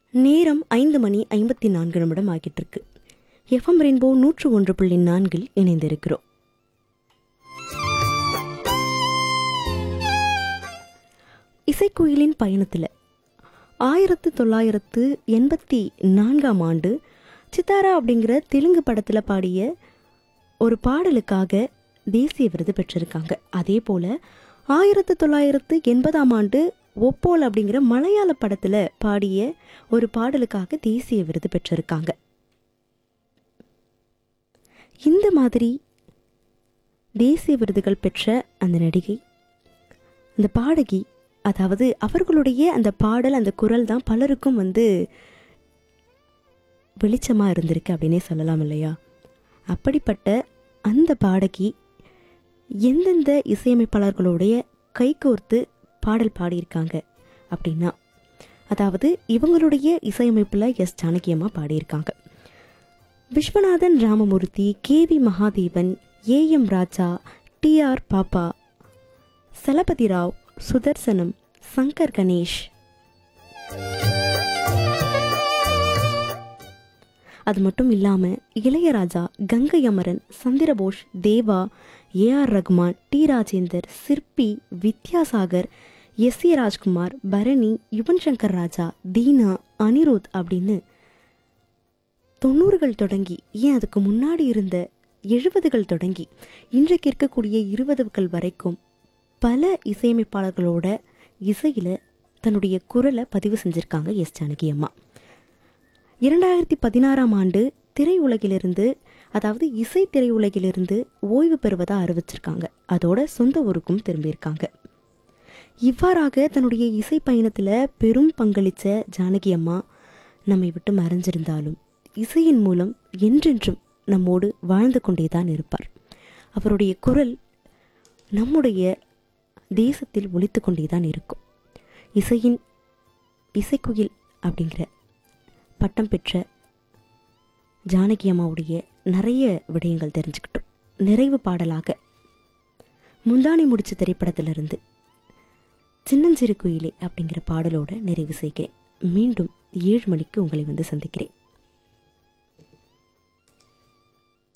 நேரம் ஐந்து மணி ஐம்பத்தி நான்கு நிமிடம் ஆகிட்டு இருக்கு எஃப்எம் ரெயின்போ நூற்று ஒன்று புள்ளி நான்கில் இணைந்திருக்கிறோம் இசைக்குயிலின் பயணத்தில் ஆயிரத்து தொள்ளாயிரத்து எண்பத்தி நான்காம் ஆண்டு சித்தாரா அப்படிங்கிற தெலுங்கு படத்தில் பாடிய ஒரு பாடலுக்காக தேசிய விருது பெற்றிருக்காங்க அதே போல் ஆயிரத்து தொள்ளாயிரத்து எண்பதாம் ஆண்டு ஒப்போல் அப்படிங்கிற மலையாள படத்தில் பாடிய ஒரு பாடலுக்காக தேசிய விருது பெற்றிருக்காங்க இந்த மாதிரி தேசிய விருதுகள் பெற்ற அந்த நடிகை அந்த பாடகி அதாவது அவர்களுடைய அந்த பாடல் அந்த குரல் தான் பலருக்கும் வந்து வெளிச்சமாக இருந்திருக்கு அப்படின்னே சொல்லலாம் இல்லையா அப்படிப்பட்ட அந்த பாடகி எந்தெந்த இசையமைப்பாளர்களுடைய கைகோர்த்து பாடல் பாடியிருக்காங்க அப்படின்னா அதாவது இவங்களுடைய இசையமைப்பில் எஸ் ஜானகியம்மா பாடியிருக்காங்க Viswanathan Ramamoorthy K V Mahadevan A M Raja T R Pappa Chalapathi Rao Sudarsanam Shankar Ganesh அது மட்டும் இல்லாமல் Ilaiyaraaja Gangai Amaran Chandrabose Deva AR Rahman T Rajendar Sirpi Vidyasagar S A Rajkumar Bharani Yuvan Shankar Raja Deena Anirudh அப்படின்னு தொண்ணூறுகள் தொடங்கி ஏன் அதுக்கு முன்னாடி இருந்த எழுபதுகள் தொடங்கி இன்றைக்கு இருக்கக்கூடிய இருபதுகள் வரைக்கும் பல இசையமைப்பாளர்களோட இசையில் தன்னுடைய குரலை பதிவு செஞ்சுருக்காங்க எஸ் ஜானகி அம்மா இரண்டாயிரத்தி பதினாறாம் ஆண்டு திரையுலகிலிருந்து அதாவது இசை திரையுலகிலிருந்து ஓய்வு பெறுவதாக அறிவிச்சிருக்காங்க அதோட சொந்த ஊருக்கும் திரும்பியிருக்காங்க இவ்வாறாக தன்னுடைய இசை பயணத்தில் பெரும் பங்களித்த ஜானகி அம்மா நம்மை விட்டு மறைஞ்சிருந்தாலும் இசையின் மூலம் என்றென்றும் நம்மோடு வாழ்ந்து கொண்டே தான் இருப்பார் அவருடைய குரல் நம்முடைய தேசத்தில் ஒலித்து கொண்டே தான் இருக்கும் இசையின் இசைக்குயில் அப்படிங்கிற பட்டம் பெற்ற ஜானகி அம்மாவுடைய நிறைய விடயங்கள் தெரிஞ்சுக்கிட்டோம் நிறைவு பாடலாக முந்தானி முடிச்ச திரைப்படத்திலிருந்து சின்னஞ்சிறு குயிலே அப்படிங்கிற பாடலோட நிறைவு செய்கிறேன் மீண்டும் ஏழு மணிக்கு உங்களை வந்து சந்திக்கிறேன்